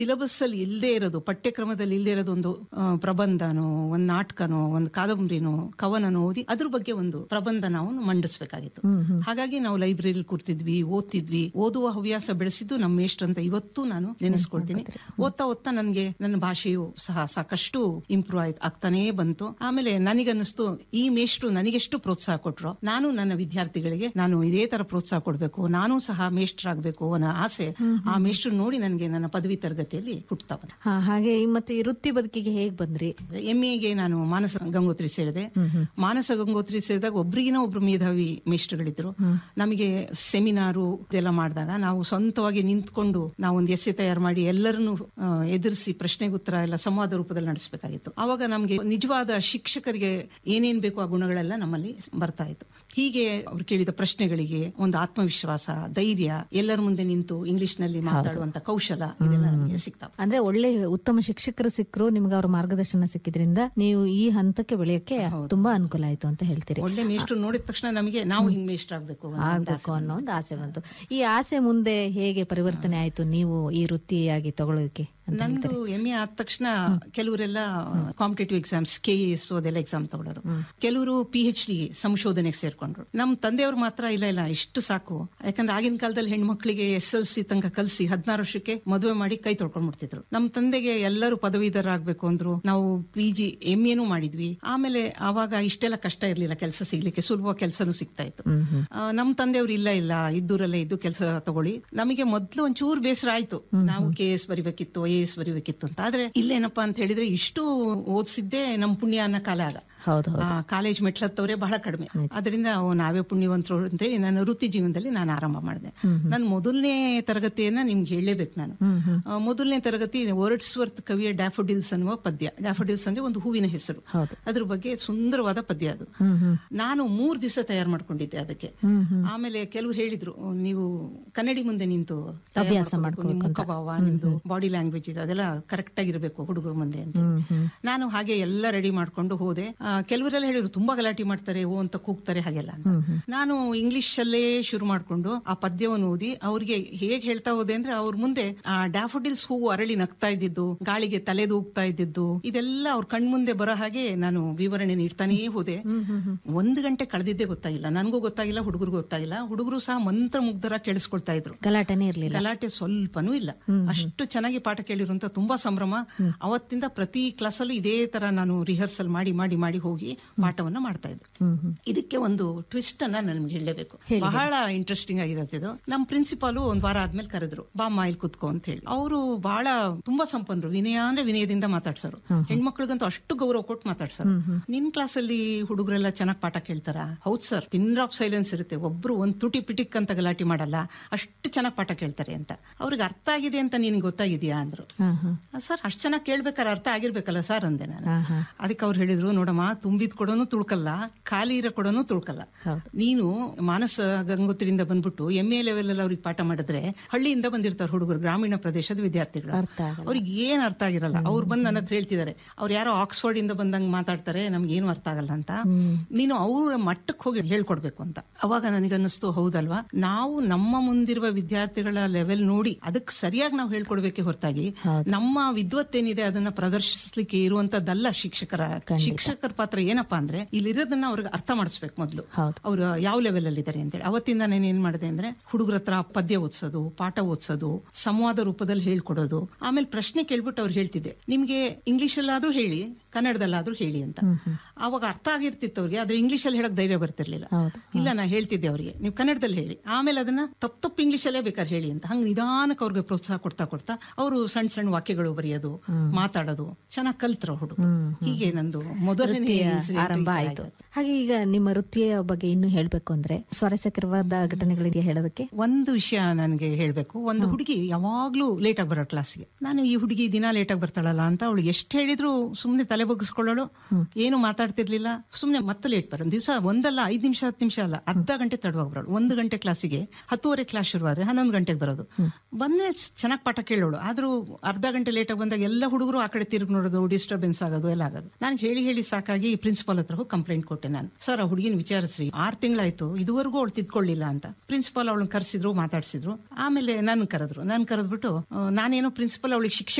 Syllabus ಅಲ್ಲಿ ಇಲ್ಲದೆ ಇರೋದು ಪಠ್ಯಕ್ರಮದಲ್ಲಿ ಇಲ್ಲದೆ ಇರೋದು ಒಂದು ಆ, ಪ್ರಬಂಧನೋ ಒಂದು ನಾಟಕನೋ ಒಂದು ಕಾದಂಬರಿನೋ ಕವನನೋ ಓದಿ ಅದ್ರ ಬಗ್ಗೆ ಒಂದು ಪ್ರಬಂಧ ನಾವು ಮಂಡಿಸ್ಬೇಕಾಗಿತ್ತು ಹಾಗಾಗಿ ನಾವು ಲೈಬ್ರರಿಲಿ ಕೂರ್ತಿದ್ವಿ ಓದ್ತಿದ್ವಿ ಓದುವ ಹವ್ಯಾಸ ಬೆಳೆಸಿದ್ದು ನಮ್ಮ ಮೇಷ್ಟ್ರು ಅಂತ ಇವತ್ತು ನಾನು ನೆನೆಸ್ಕೊಳ್ತೀನಿ ಓದ್ತಾ ಓದ್ತಾ ನನಗೆ ನನ್ನ ಭಾಷೆಯು ಸಹ ಸಾಕಷ್ಟು ಇಂಪ್ರೂವ್ ಆಯ್ತು ಆಗ್ತಾನೇ ಬಂತು ಆಮೇಲೆ ನನಗನ್ನಿಸ್ತು ಈ ಮೇಷ್ಟ್ರು ನನಗೆಷ್ಟು ಪ್ರೋತ್ಸಾಹ ಕೊಟ್ರು ನಾನು ನನ್ನ ವಿದ್ಯಾರ್ಥಿಗಳಿಗೆ ನಾನು ಇದೇ ತರ ಪ್ರೋತ್ಸಾಹ ಕೊಡ್ಬೇಕು ನಾನು ಸಹ ಮೇಷ್ಟ್ರಾಗಬೇಕು ಅನ್ನೋ ಆಸೆ ಆ ಮೇಷ್ಟ್ರು ನೋಡಿ ನನಗೆ ನನ್ನ ಪದವಿ ತರಗತಿಯಲ್ಲಿ ಹುಟ್ಟುತ್ತಾ ಬಂತು ಹಾ ಹಾಗೆ ಈ ಮತ್ತೆ ಈ ವೃತ್ತಿ ಬದುಕಿಗೆ ಹೇಗ್ ಬಂದ್ರಿ ಎಂ ಎಗೆ ನಾನು ಮಾನಸ ಗಂಗೋತ್ರಿ ಸೇರಿದೆ ಮಾನಸ ಗಂಗೋತ್ರಿ ಸೇರಿದಾಗ ಒಬ್ರಿಗಿನ ಒಬ್ರು ಮೇಧಾವಿ ಮೇಷ್ಟ್ರುಗಳಿದ್ರು ನಮಗೆ ಸೆಮಿನಾರು ಇದೆಲ್ಲ ಮಾಡಿದಾಗ ನಾವು ಸ್ವಂತವಾಗಿ ನಿಂತ್ಕೊಂಡು ನಾವು ಒಂದು ಎಸ್ಸೆ ತಯಾರು ಮಾಡಿ ಎಲ್ಲರನ್ನು ಎದುರಿಸಿ ಪ್ರಶ್ನೆಗೆ ಉತ್ತರ ಎಲ್ಲ ಸಂವಾದ ರೂಪದಲ್ಲಿ ನಡೆಸಬೇಕಾಗಿತ್ತು ಅವಾಗ ನಮಗೆ ನಿಜವಾದ ಶಿಕ್ಷಕರಿಗೆ ಏನೇನ್ ಬೇಕು ಆ ಗುಣಗಳೆಲ್ಲ ನಮ್ಮಲ್ಲಿ ಬರ್ತಾ ಇತ್ತು ಹೀಗೆ ಅವ್ರು ಕೇಳಿದ ಪ್ರಶ್ನೆಗಳಿಗೆ ಒಂದು ಆತ್ಮವಿಶ್ವಾಸ ಧೈರ್ಯ ಎಲ್ಲರ ಮುಂದೆ ನಿಂತು ಇಂಗ್ಲಿಷ್ ನಲ್ಲಿ ಮಾತಾಡುವಂತ ಕೌಶಲ ಇದೆಲ್ಲ ನಮಗೆ ಸಿಗ್ತಾ ಅಂದ್ರೆ ಒಳ್ಳೆ ಉತ್ತಮ ಶಿಕ್ಷಕರು ಸಿಕ್ಕರು ನಿಮ್ಗೆ ಅವ್ರ ಮಾರ್ಗದರ್ಶನ ಸಿಕ್ಕಿದ್ರಿಂದ ನೀವು ಈ ಹಂತಕ್ಕೆ ಬೆಳೆಯಕ್ಕೆ ತುಂಬಾ ಅನುಕೂಲ ಆಯ್ತು ಅಂತ ಹೇಳ್ತೀರಿ ಒಳ್ಳೆ ಮೇಷ್ಟ್ರು ನೋಡಿದ ತಕ್ಷಣ ನಮಗೆ ನಾವು ಹಿಂಗ್ ಮೇಷ್ಟ್ರು ಆಗ್ಬೇಕು ಅನ್ನೋ ಒಂದು ಆಗ್ಬೇಕು ಅನ್ನೋ ಒಂದು ಆಸೆ ಬಂತು ಈ ಆಸೆ ಮುಂದೆ ಹೇಗೆ ಪರಿವರ್ತನೆ ಆಯ್ತು ನೀವು ಈ ವೃತ್ತಿಯಾಗಿ ತಗೊಳ್ಳೋದಕ್ಕೆ ಅಂತ ನಂದು ಎಂ ಎ ಆದ ತಕ್ಷಣ ಕೆಲವರೆಲ್ಲ ಕಾಂಪಿಟೇಟಿವ್ ಎಕ್ಸಾಮ್ಸ್ ಕೆ ಎಸ್ ಅದೆಲ್ಲ ಎಕ್ಸಾಮ್ ತಗೊಳ್ಳೋರು ಕೆಲವರು ಪಿ ಎಚ್ ಡಿ ಸಂಶೋಧನೆಗೆ ಸೇರ್ಕೊಂಡ್ರು ನಮ್ ತಂದೆಯವ್ರು ಮಾತ್ರ ಇಲ್ಲ ಇಲ್ಲ ಇಷ್ಟು ಸಾಕು ಯಾಕಂದ್ರೆ ಆಗಿನ ಕಾಲದಲ್ಲಿ ಹೆಣ್ಮಕ್ಳಿಗೆ ಎಸ್ ಎಲ್ ಸಿ ತನಕ ಕಲ್ಸಿ ಹದಿನಾರು ವರ್ಷಕ್ಕೆ ಮದುವೆ ಮಾಡಿ ಕೈ ತೊಳ್ಕೊಂಡ್ಬಿಡ್ತಿದ್ರು ನಮ್ ತಂದೆಗೆ ಎಲ್ಲರೂ ಪದವೀಧರ ಆಗ್ಬೇಕು ಅಂದ್ರು ನಾವು ಪಿ ಜಿ ಎಂ ಎನೂ ಮಾಡಿದ್ವಿ ಆಮೇಲೆ ಆವಾಗ ಇಷ್ಟೆಲ್ಲ ಕಷ್ಟ ಇರ್ಲಿಲ್ಲ ಕೆಲಸ ಸಿಗ್ಲಿಕ್ಕೆ ಸುಲಭ ಕೆಲಸನೂ ಸಿಗ್ತಾ ಇತ್ತು ಆ, ನಮ್ ತಂದೆಯವ್ರು ಇಲ್ಲ ಇಲ್ಲ ಇದ್ದೂರಲ್ಲೇ ಇದ್ದು ಕೆಲಸ ತಗೊಳ್ಳಿ ನಮಗೆ ಮೊದ್ಲು ಒಂಚೂರು ಬೇಸರ ಆಯ್ತು ನಾವು ಕೆ ಎಸ್ ಬರಿಬೇಕಿತ್ತು ಐ ಎಸ್ ಬರಿಬೇಕಿತ್ತು ಅಂತ ಆದ್ರೆ ಇಲ್ಲೇನಪ್ಪಾ ಅಂತ ಹೇಳಿದ್ರೆ ಇಷ್ಟು ಓದಿಸಿದ್ದೆ ನಮ್ ಪುಣ್ಯ ಅನ್ನೋ ಕಾಲ ಆಗ ಹೌದು ಆ, ಕಾಲೇಜ್ ಮೆಟ್ಲತ್ತವ್ರೆ ಬಹಳ ಕಡಿಮೆ ಅದರಿಂದ ಓ, ನಾವೇ ಪುಣ್ಯವಂತರು ಅಂತೇಳಿ ನಾನು ವೃತ್ತಿ ಜೀವನದಲ್ಲಿ ನಾನು ಆರಂಭ ಮಾಡಿದೆ ನನ್ನ ಮೊದಲನೇ ತರಗತಿಯನ್ನ ನಿಮ್ಗೆ ಹೇಳಲೇಬೇಕು ನಾನು ಆ, ಮೊದಲನೇ ತರಗತಿ ವರ್ಡ್ಸ್ ವರ್ತ್ ಕವಿಯ ಡ್ಯಾಫೋಡಿಲ್ಸ್ ಅನ್ನುವ ಪದ್ಯ ಡ್ಯಾಫೋಡಿಲ್ಸ್ ಅಂದ್ರೆ ಒಂದು ಹೂವಿನ ಹೆಸರು ಹೌದು. ಅದ್ರ ಬಗ್ಗೆ ಸುಂದರವಾದ ಪದ್ಯ ಅದು ನಾನು ಮೂರ್ ದಿವಸ ತಯಾರು ಮಾಡ್ಕೊಂಡಿದ್ದೆ ಅದಕ್ಕೆ ಆಮೇಲೆ ಕೆಲವ್ರು ಹೇಳಿದ್ರು "ಓ, ನೀವು ಕನ್ನಡಿ ಮುಂದೆ ನಿಂತು ತಯಾರ್ ಅಭ್ಯಾಸ ಮಾಡ್ಕೊಬೇಕು, ನಿಮ್ ಮುಖಭಾವ ನಿಮ್ದು ಬಾಡಿ ಲ್ಯಾಂಗ್ವೇಜ್ ಇದೆ ಅದೆಲ್ಲ ಕರೆಕ್ಟ್ ಆಗಿರ್ಬೇಕು ಹುಡುಗರ ಮುಂದೆ ಅಂತ ನಾನು ಹಾಗೆ ಎಲ್ಲ ರೆಡಿ ಮಾಡ್ಕೊಂಡು ಹೋದೆ ಆ, ಕೆಲವರೆಲ್ಲ ಹೇಳಿದ್ರು ತುಂಬಾ ಗಲಾಟೆ ಮಾಡ್ತಾರೆ ಓ ಅಂತ ಕೂಗ್ತಾರೆ ಹಾಗೆಲ್ಲ ಅಂತ ನಾನು ಇಂಗ್ಲಿಷ್ ಅಲ್ಲೇ ಶುರು ಮಾಡ್ಕೊಂಡು ಆ ಪದ್ಯವನ್ನು ಓದಿ ಅವ್ರಿಗೆ ಹೇಗ್ ಹೇಳ್ತಾ ಹೋದೆ ಅಂದ್ರೆ ಅವ್ರ ಮುಂದೆ ಆ ಡ್ಯಾಫೋಡಿಲ್ಸ್ ಹೂವು ಅರಳಿ ನಗ್ತಾ ಇದ್ದಿದ್ದು ಗಾಳಿಗೆ ತಲೆದೂಗ್ತಾ ಇದ್ದಿದ್ದು ಇದೆಲ್ಲ ಅವ್ರ ಕಣ್ಮುಂದೆ ಬರೋ ಹಾಗೆ ನಾನು ವಿವರಣೆ ನೀಡ್ತಾನೇ ಹೋದೆ ಒಂದು ಗಂಟೆ ಕಳೆದಿದ್ದೇ ಗೊತ್ತಾಗಿಲ್ಲ ನನಗೂ ಗೊತ್ತಾಗಿಲ್ಲ ಹುಡುಗರಿಗೂ ಗೊತ್ತಾಗಿಲ್ಲ ಹುಡುಗರು ಸಹ ಮಂತ್ರ ಮುಗ್ಧರ ಕೇಳಿಸ್ಕೊಳ್ತಾ ಇದ್ರು ಗಲಾಟೆನೇ ಇರ್ಲಿಲ್ಲ ಗಲಾಟೆ ಸ್ವಲ್ಪನೂ ಇಲ್ಲ ಅಷ್ಟು ಚೆನ್ನಾಗಿ ಪಾಠ ಕೇಳಿರುವಂತ ತುಂಬಾ ಸಂಭ್ರಮ ಅವತ್ತಿಂದ ಪ್ರತಿ ಕ್ಲಾಸಲ್ಲೂ ಇದೇ ತರ ನಾನು ರಿಹರ್ಸಲ್ ಮಾಡಿ ಮಾಡಿ ಮಾಡಿ ಹೋಗಿ ಪಾಠವನ್ನ ಮಾಡ್ತಾ ಇದ್ದೆ ಇದಕ್ಕೆ ಒಂದು ಟ್ವಿಸ್ಟ್ ಅನ್ನ ನನ್ಗೆ ಹೇಳಲೇಬೇಕು ಬಹಳ ಇಂಟ್ರೆಸ್ಟಿಂಗ್ ಆಗಿರುತ್ತೆ ಇದು ನಮ್ ಪ್ರಿನ್ಸಿಪಾಲು ಒಂದ್ ವಾರ ಆದ್ಮೇಲೆ ಕರೆದ್ರು ಬಾಮ್ಮ ಇಲ್ಲಿ ಕುತ್ಕೋ ಅಂತ ಹೇಳಿ ಅವರು ಬಹಳ ತುಂಬಾ ಸಂಪನ್ನರು ವಿನಯ ಅಂದ್ರೆ ವಿನಯದಿಂದ ಮಾತಾಡ್ಸರು ಹೆಣ್ಮಕ್ಳಿಗಂತೂ ಅಷ್ಟು ಗೌರವ ಕೊಟ್ಟು ಮಾತಾಡ್ಸರು ನಿನ್ ಕ್ಲಾಸಲ್ಲಿ ಹುಡುಗರೆಲ್ಲ ಚೆನ್ನಾಗಿ ಪಾಠ ಕೇಳ್ತಾರ ಹೌದ್ ಸರ್ ಪಿನ್ ಆಫ್ ಸೈಲೆನ್ಸ್ ಇರುತ್ತೆ ಒಬ್ರು ಒಂದ್ ತುಟಿ ಪಿಟಿಕ್ ಅಂತ ಗಲಾಟೆ ಮಾಡಲ್ಲ ಅಷ್ಟು ಚೆನ್ನಾಗಿ ಪಾಠ ಕೇಳ್ತಾರೆ ಅಂತ ಅವ್ರಿಗೆ ಅರ್ಥ ಆಗಿದೆ ಅಂತ ನಿನ್ಗೆ ಗೊತ್ತಾಗಿದ್ಯಾ ಅಂದ್ರು ಹಾ ಹಾ ಸರ್ ಅಷ್ಟ್ ಚೆನ್ನಾಗಿ ಕೇಳ್ಬೇಕಾದ್ರೆ ಅರ್ಥ ಆಗಿರ್ಬೇಕಲ್ಲ ಸರ್ ಅಂದೆ ನಾನು ಅದಕ್ಕೆ ಅವ್ರು ಹೇಳಿದ್ರು ನೋಡಮ್ಮ ತುಂಬಿದ್ ಕೊಡೋನು ತುಳ್ಕಲ್ಲ ಖಾಲಿ ಇರೋ ಕೊಡೋನು ತುಳ್ಕಲ್ಲ ನೀನು ಮಾನಸ ಗಂಗೋತ್ರಿಯಿಂದ ಬಂದ್ಬಿಟ್ಟು ಎಂ ಎ ಲೆವೆಲ್ ಅಲ್ಲಿ ಅವ್ರಿಗೆ ಪಾಠ ಮಾಡಿದ್ರೆ ಹಳ್ಳಿಯಿಂದ ಬಂದಿರ್ತಾರೆ ಹುಡುಗರು ಗ್ರಾಮೀಣ ಪ್ರದೇಶದ ವಿದ್ಯಾರ್ಥಿಗಳು ಅರ್ಥ ಆಗಲ್ಲ. ಅವ್ರಿಗೆ ಏನ್ ಅರ್ಥ ಆಗಿರಲ್ಲ ಅವ್ರು ಬಂದ್ ನನ್ನ ಹತ್ರ ಹೇಳ್ತಿದ್ದಾರೆ ಅವ್ರು ಯಾರೋ ಆಕ್ಸ್ಫರ್ಡ್ ಇಂದ ಬಂದಂಗ್ ಮಾತಾಡ್ತಾರೆ ನಮ್ಗೆ ಏನು ಅರ್ಥ ಆಗಲ್ಲ ಅಂತ ನೀನು ಅವ್ರ ಮಟ್ಟಕ್ಕೆ ಹೋಗಿ ಹೇಳ್ಕೊಡ್ಬೇಕು ಅಂತ ಅವಾಗ ನನಗನ್ನಿಸ್ತು ಹೌದಲ್ವಾ ನಾವು ನಮ್ಮ ಮುಂದಿರುವ ವಿದ್ಯಾರ್ಥಿಗಳ ಲೆವೆಲ್ ನೋಡಿ ಅದಕ್ಕೆ ಸರಿಯಾಗಿ ನಾವು ಹೇಳ್ಕೊಡ್ಬೇಕೆ ಹೊರತಾಗಿ ನಮ್ಮ ವಿದ್ವತ್ತೇನಿದೆ ಅದನ್ನ ಪ್ರದರ್ಶಿಸ್ಲಿಕ್ಕೆ ಇರುವಂತದ್ದಲ್ಲ ಶಿಕ್ಷಕರ ಶಿಕ್ಷಕರ ಪಾತ್ರ ಏನಪ್ಪಾ ಅಂದ್ರೆ ಇಲ್ಲಿರೋದನ್ನ ಅವ್ರಿಗೆ ಅರ್ಥ ಮಾಡಿಸ್ಬೇಕು ಮೊದಲು ಹೌದು. ಅವ್ರು ಯಾವ ಲೆವೆಲ್ ಅಲ್ಲಿ ಇದ್ದಾರೆ ಅಂತೇಳಿ ಅವತ್ತಿಂದ ನಾನು ಏನ್ ಮಾಡಿದೆ ಅಂದ್ರೆ ಹುಡುಗರ ಹತ್ರ ಪದ್ಯ ಓದಿಸೋದು ಪಾಠ ಓದಿಸೋದು ಸಂವಾದ ರೂಪದಲ್ಲಿ ಹೇಳ್ಕೊಡೋದು ಆಮೇಲೆ ಪ್ರಶ್ನೆ ಕೇಳ್ಬಿಟ್ಟು ಅವ್ರು ಹೇಳ್ತಿದ್ದೆ ನಿಮ್ಗೆ ಇಂಗ್ಲಿಷ್ ಅಲ್ಲಾದ್ರೂ ಹೇಳಿ ಕನ್ನಡದಲ್ಲಾದ್ರೂ ಹೇಳಿ ಅಂತ ಅವಾಗ ಅರ್ಥ ಆಗಿರ್ತಿತ್ತು ಅವ್ರಿಗೆ ಆದ್ರೆ ಇಂಗ್ಲಿಷ್ ಅಲ್ಲಿ ಹೇಳಕ್ ಧೈರ್ಯ ಬರ್ತಿರ್ಲಿಲ್ಲ ಇಲ್ಲ ನಾ ಹೇಳ್ತಿದ್ದೆ ಅವ್ರಿಗೆ ನೀವು ಕನ್ನಡದಲ್ಲಿ ಹೇಳಿ ಆಮೇಲೆ ಅದನ್ನ ತಪ್ಪು ತಪ್ಪು ಇಂಗ್ಲಿಷ್ ಅಲ್ಲೇ ಬೇಕಾದ್ರೆ ಹೇಳಿ ಅಂತ ಹಂಗ ನಿಧಾನಕ್ಕೆ ಅವ್ರಿಗೆ ಪ್ರೋತ್ಸಾಹ ಕೊಡ್ತಾ ಕೊಡ್ತಾ ಅವರು ಸಣ್ಣ ಸಣ್ಣ ವಾಕ್ಯಗಳು ಬರೆಯೋದು ಮಾತಾಡೋದು ಚೆನ್ನಾಗಿ ಕಲ್ತ್ರ ಹುಡುಗ ಹೀಗೆ ನಂದು ಮೊದಲನೇ incident ಆರಂಭ ಈ ತರ ಆಯ್ತು ಹಾಗೆ ಈಗ ನಿಮ್ಮ ವೃತ್ತಿಯ ಬಗ್ಗೆ ಇನ್ನು ಹೇಳ್ಬೇಕು ಅಂದ್ರೆ ಸ್ವಾರಸ್ಯಕರವಾದ ಘಟನೆಗಳಿದೆ ಹೇಳೋದಕ್ಕೆ ಒಂದು ವಿಷಯ ನನಗೆ ಹೇಳ್ಬೇಕು ಒಂದು ಹುಡುಗಿ ಯಾವಾಗ್ಲೂ ಲೇಟ್ ಆಗಿ ಬರೋ ಕ್ಲಾಸ್ಗೆ ನಾನು ಈ ಹುಡುಗಿ ದಿನ ಲೇಟ್ ಆಗಿ ಬರ್ತಾಳಲ್ಲ ಅಂತ ಅವಳು ಎಷ್ಟು ಹೇಳಿದ್ರು ಸುಮ್ನೆ ತಲೆ ಬಗ್ಗಿಸ್ಕೊಳ್ಳೋಳು ಏನು ಮಾತಾಡ್ತಾ ಮಾತಾಡ್ತಿರ್ಲಿಲ್ಲ ಸುಮ್ನೆ ಮತ್ತೆ ಲೇಟ್ ಬರೋದು ದಿವಸ ಒಂದಲ್ಲ ಐದ್ ನಿಮಿಷ ಹತ್ತು ನಿಮಿಷ ಅಲ್ಲ ಅರ್ಧ ಗಂಟೆ ತಡವಾಗಿ ಬರೋಳು ಒಂದು ಗಂಟೆ ಕ್ಲಾಸಿಗೆ ಹತ್ತುವರೆ ಕ್ಲಾಸ್ ಶುರುವಾದ್ರೆ ಹನ್ನೊಂದು ಗಂಟೆಗೆ ಬರೋದು ಬಂದ್ರೆ ಚೆನ್ನಾಗಿ ಪಾಠ ಕೇಳೋಳು ಆದ್ರೂ ಅರ್ಧ ಗಂಟೆ ಲೇಟ್ ಆಗಿ ಬಂದಾಗ ಎಲ್ಲ ಹುಡುಗರು ಆ ಕಡೆ ತಿರುಗಿ ನೋಡೋದು ಡಿಸ್ಟರ್ಬೆನ್ಸ್ ಆಗೋದು ಎಲ್ಲ ಆಗೋದು ನಾನು ಹೇಳಿ ಹೇಳಿ ಸಾಕಾಗಿ ಪ್ರಿನ್ಸಿಪಾಲ್ ಹತ್ರ ಹೋಗಿ ಕಂಪ್ಲೇಂಟ್ ಕೊಟ್ಟೆ ನಾನು ಸರ್ ಆ ಹುಡುಗಿನ ವಿಚಾರಿಸ್ರಿ ಆರ್ ತಿಂಗಳಾಯ್ತು ಇದುವರೆಗೂ ಅವಳು ತಿದ್ಕೊಳ್ಳಿಲ್ಲ ಅಂತ ಪ್ರಿನ್ಸಿಪಾಲ್ ಅವಳನ್ನ ಕರೆಸಿದ್ರು ಮಾತಾಡ್ಸಿದ್ರು ಆಮೇಲೆ ನನ್ನ ಕರೆದ್ರು ನಾನು ಕರೆದ್ಬಿಟ್ಟು ಆ, ನಾನೇನೋ ಪ್ರಿನ್ಸಿಪಲ್ ಅವಳಿಗೆ ಶಿಕ್ಷೆ